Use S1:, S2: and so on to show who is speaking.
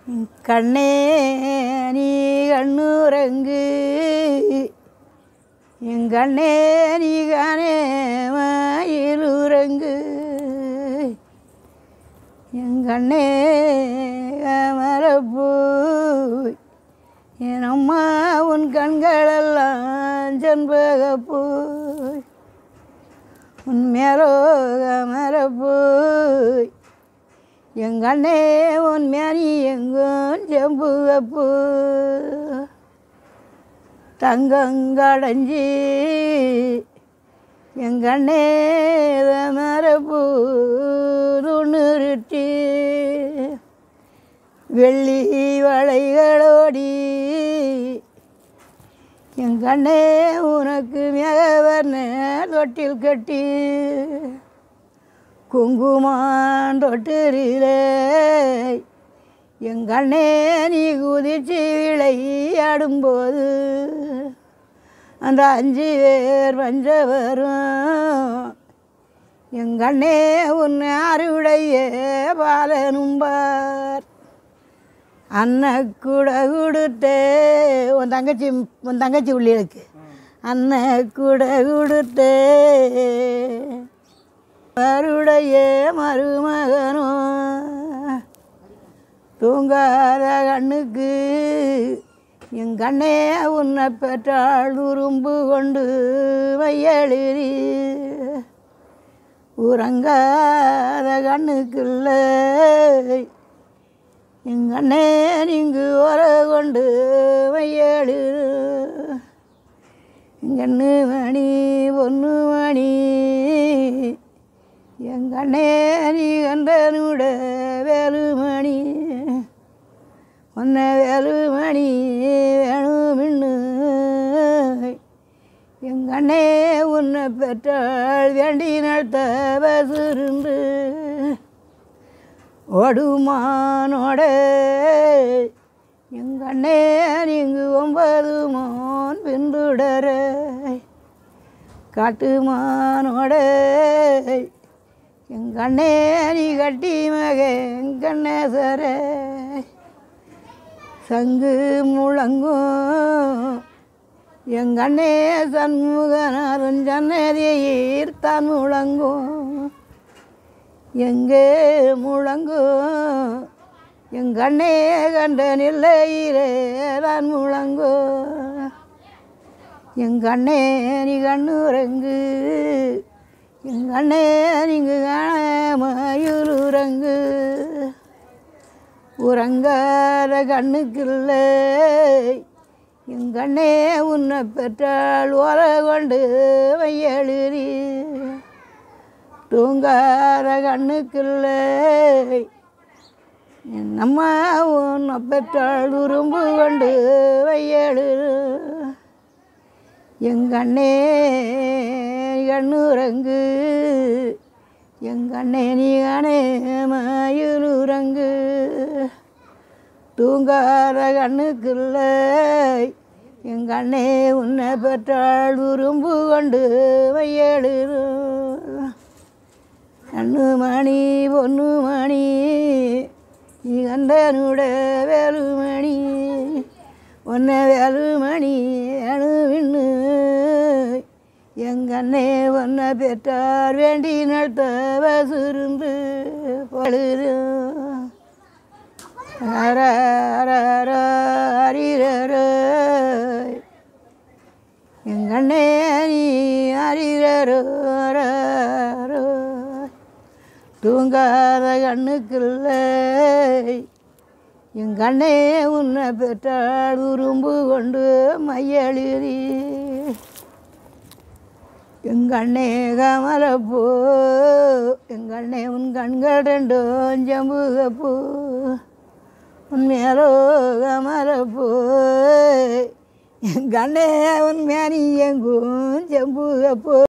S1: கண்ணே நீ கண்ணுறங்கு என் கண்ணே நீ காணே மயிலுறங்கு என் கண்ணே மரப்பூ என் அம்மா உன் கண்களெல்லாம் செண்பகப்பூ உன் மேலோக மரப்பூ என் கண்ணே உன் மேனி எங்கும் செம்புகப்பூ தங்கங்கடைஞ்சி என் கண்ணே மரப்பூ துணுருட்டி வெள்ளி வளைகளோடி என் கண்ணே உனக்கு மேகவர்ண தொட்டில் கட்டி குங்குமான் தொட்டிலே என் கண்ணே நீ குதிச்சு விளையாடும்போது அந்த அஞ்சு பேர் பஞ்சவரும் என் கண்ணே உன் அருடைய பாலனும்பார் அண்ணன் கூட கொடுத்தே உன் தங்கச்சி உன் தங்கச்சி உள்ளிருக்கு அண்ணன் கூட கொடுத்தே அருடைய மருமகனும் தூங்காத கண்ணுக்கு என் கண்ணே உன்னை பெற்றாள் உரும்பு கொண்டு வையெழுதி உறங்காத கண்ணுக்குள்ள என் கண்ணே நீங்கு உர கொண்டு வையேழு கண்ணு மணி பொண்ணு மணி என் கண்ணே நீ கண்டனுட வேலுமணி உன்னை வேலுமணி வேணுமின்னு என் கண்ணே உன்னை பெற்றாள் வேண்டினாள் தவசிருந்து ஓடுமானோட என் கண்ணே நீங்கு ஒன்பது மான் பின்துடர காட்டுமானோட என் கண்ணே நீ கட்டி மகன் கண்ணேசர சங்கு முழங்கும் என் கண்ணே சண்முகனாரும் சன்னதியீர் தான் முழங்கும் எங்கே முழங்கும் என் கண்ணே கண்ட நிலையிலே தான் முழங்கும் என் கண்ணே நீ கண்ணுறங்கு என் கண்ணே நீங்கு காண மயூருறங்கு உறங்காத கண்ணுக்கில்லை என் கண்ணே உன்னை பெற்றால் ஓர கொண்டு வையெழுதி தூங்காத கண்ணுக்கில்லை என் அம்மா உன்னை பெற்றால் உரும்பு கொண்டு வையெழு என் கண்ணே கண்ணுறங்கு என் கண்ணே நீ காணே மயூருறங்கு தூங்காத கண்ணுக்கில்லை என் கண்ணே உன்னை பெற்றாள் உரும்பு கொண்டு வையெழு கண்ணு மணி பொண்ணு மணி நீ கண்டனுட வேலுமணி உன்னை வேலுமணி அணுவின்னு எங்கண்ணே உன்னை பெற்றார் வேண்டி நடத்த வசுருந்து பழுது அரிரரோ எங்கண்ணே நீ அரிரரோ தூங்காத கண்ணுக்கில்லை என் கண்ணே உன்னை பெற்றாள் உரும்பு கொண்டு மையெழுதி என் கண்ணே கமலப்பூ என் கண்ணே உன் கண்கள் ரெண்டும் ஜம்புகப்பூ உன் மேலோ கமலப்பூ என் கண்ணே உன் மேனி எங்கும் செம்புகப்பூ